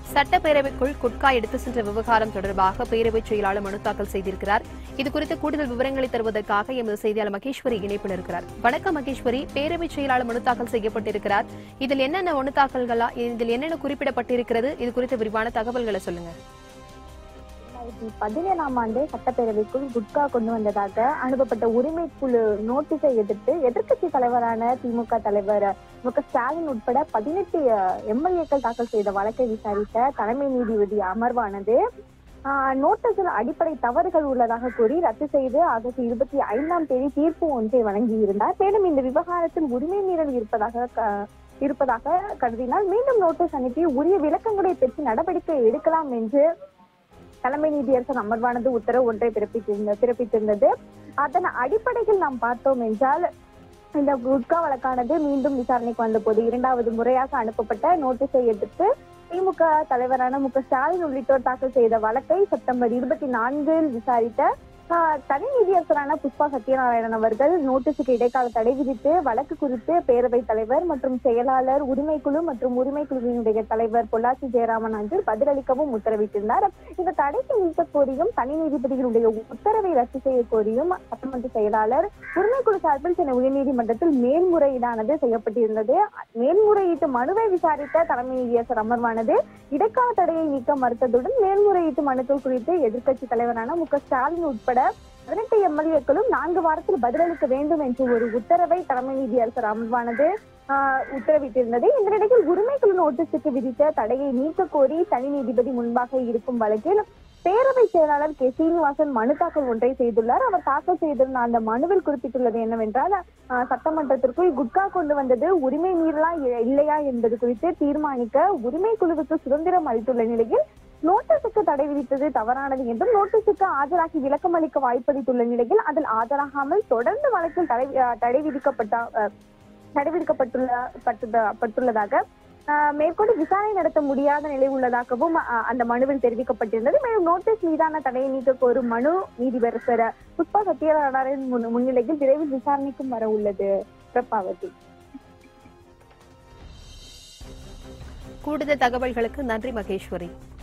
சட்டப்பேரவைக்குள் குட்கா எடுத்து சென்ற விவகாரம் தொடர்பாக பேரவைச் செயலாளர் மனு தாக்கல் செய்திருக்கிறார் இதுகுறித்து கூடுதல் விவரங்களை தருவதற்காக எமது செய்தியாளர் மகேஸ்வரி இணைப்பில் இருக்கிறார் வணக்கம் மகேஸ்வரி பேரவைச் செயலாளர் மனு தாக்கல் செய்யப்பட்டிருக்கிறார் இதில் என்னென்ன மனு தாக்கல்களா இதில் என்னென்ன குறிப்பிடப்பட்டிருக்கிறது இது குறித்த விரிவான தகவல்களை சொல்லுங்க ரெண்டாயிரத்தி பதினேழாம் ஆண்டு சட்டப்பேரவைக்குள் குட்கா கொண்டு வந்ததாக அனுப்பப்பட்ட உரிமை குழு நோட்டீஸை எதிர்த்து எதிர்க்கட்சி தலைவரான திமுக தலைவர் மு க ஸ்டாலின் உட்பட பதினெட்டு எம்எல்ஏக்கள் தாக்கல் செய்த வழக்கை விசாரித்த தலைமை நீதிபதி அமர்வானது ஆஹ், நோட்டீஸில் அடிப்படை தவறுகள் உள்ளதாக கூறி ரத்து செய்து ஆகஸ்ட் இருபத்தி ஐந்தாம் தேதி தீர்ப்பு ஒன்றை வழங்கியிருந்தார் மேலும் இந்த விவகாரத்தில் உரிமை மீறல் இருப்பதாக க- இருப்பதாக கருதினால் மீண்டும் நோட்டீஸ் அனுப்பி உரிய விளக்கங்களை பெற்று நடவடிக்கை எடுக்கலாம் என்று தலைமை நீதியரசர் அமர்வானது உத்தரவு ஒன்றை பிறப்பித்திருந்த பிறப்பித்திருந்தது அதன் அடிப்படையில் நாம் பார்த்தோம் என்றால் இந்த குட்கா வழக்கானது மீண்டும் விசாரணைக்கு வந்தபோது இரண்டாவது முறையாக அனுப்பப்பட்ட நோட்டீஸை எதிர்த்து திமுக தலைவரான மு க ஸ்டாலின் உள்ளிட்டோர் தாக்கல் செய்த வழக்கை செப்டம்பர் இருபத்தி நான்கில் விசாரித்த ஆஹ், தனி நீதியரசரான புஷ்பா சத்யநாராயணன் அவர்கள் நோட்டீஸுக்கு இடைக்கால தடை விதித்து வழக்கு குறித்து பேரவைத் தலைவர் மற்றும் செயலாளர் உரிமைக்குழு மற்றும் உரிமைக்குழுவினுடைய தலைவர் பொள்ளாச்சி ஜெயராமன் ஆகிய பதிலளிக்கவும் உத்தரவிட்டிருந்தார் இந்த தடைக்கு நீக்க கோரியும் தனி நீதிபதிகளுடைய உத்தரவை ரத்து செய்ய கோரியும் சட்டமன்ற செயலாளர் உரிமைக்குழு சார்பில் சென்னை உயர்நீதிமன்றத்தில் மேல்முறையீடானது செய்யப்பட்டிருந்தது மேல்முறையீட்டு மனுவை விசாரித்த தலைமை நீதியரசர் அமர்வானது இடைக்கால தடையை நீக்க மறுத்ததுடன் மேல்முறையீட்டு மனுக்கள் குறித்து எதிர்க்கட்சி தலைவரான மு க ஸ்டாலின் உட்பட பதினெட்டு எம்எல்ஏக்களும் நான்கு வாரத்தில் பதிலளிக்க வேண்டும் என்று ஒரு உத்தரவை தலைமை நீதியரசர் அமர்வானது ஆஹ், உத்தரவிட்டிருந்தது இந்த நிலையில் உரிமைக்குழு நோட்டீஸுக்கு விதித்த தடையை நீக்க கோரி தனி நீதிபதி முன்பாக இருக்கும் வழக்கில் பேரவை செயலாளர் கே சீனிவாசன் மனு தாக்கல் ஒன்றை செய்துள்ளார் அவர் தாக்கல் செய்திருந்த அந்த மனுவில் குறிப்பிட்டுள்ளது என்னவென்றால் ஆஹ், சட்டமன்றத்திற்குள் குட்கா கொண்டு வந்தது உரிமை மீறலா இ- இல்லையா என்பது குறித்து தீர்மானிக்க உரிமை குழுவுக்கு சுதந்திரம் அளித்துள்ள நிலையில் நோட்டீஸுக்கு தடை விதித்தது தவறானது என்றும் நோட்டீஸுக்கு ஆஜராகி விளக்கம் அளிக்க வாய்ப்பளித்துள்ள நிலையில் அதில் ஆஜராகாமல் தொடர்ந்து வழக்கில் தடை ஆஹ், தடை விதிக்கப்பட்ட ஆஹ், தடை விதிக்கப்பட்டுள்ள பட்டுள்ள- பட்டுள்ளதாக ஆஹ், மேற்கொண்டு விசாரணை நடத்த முடியாத நிலை உள்ளதாகவும் ஆஹ், அந்த மனுவில் தெரிவிக்கப்பட்டிருந்தது மேலும் நோட்டீஸ் மீதான தடையை நீக்க கோரும் மனு நீதிபரசர் புஷ்பா சத்யநாராயணன் முன்- முன்னிலையில் விரைவில் விசாரணைக்கும் வர உள்ளது பிரபாவதி கூடுதல் தகவல்களுக்கு நன்றி மகேஸ்வரி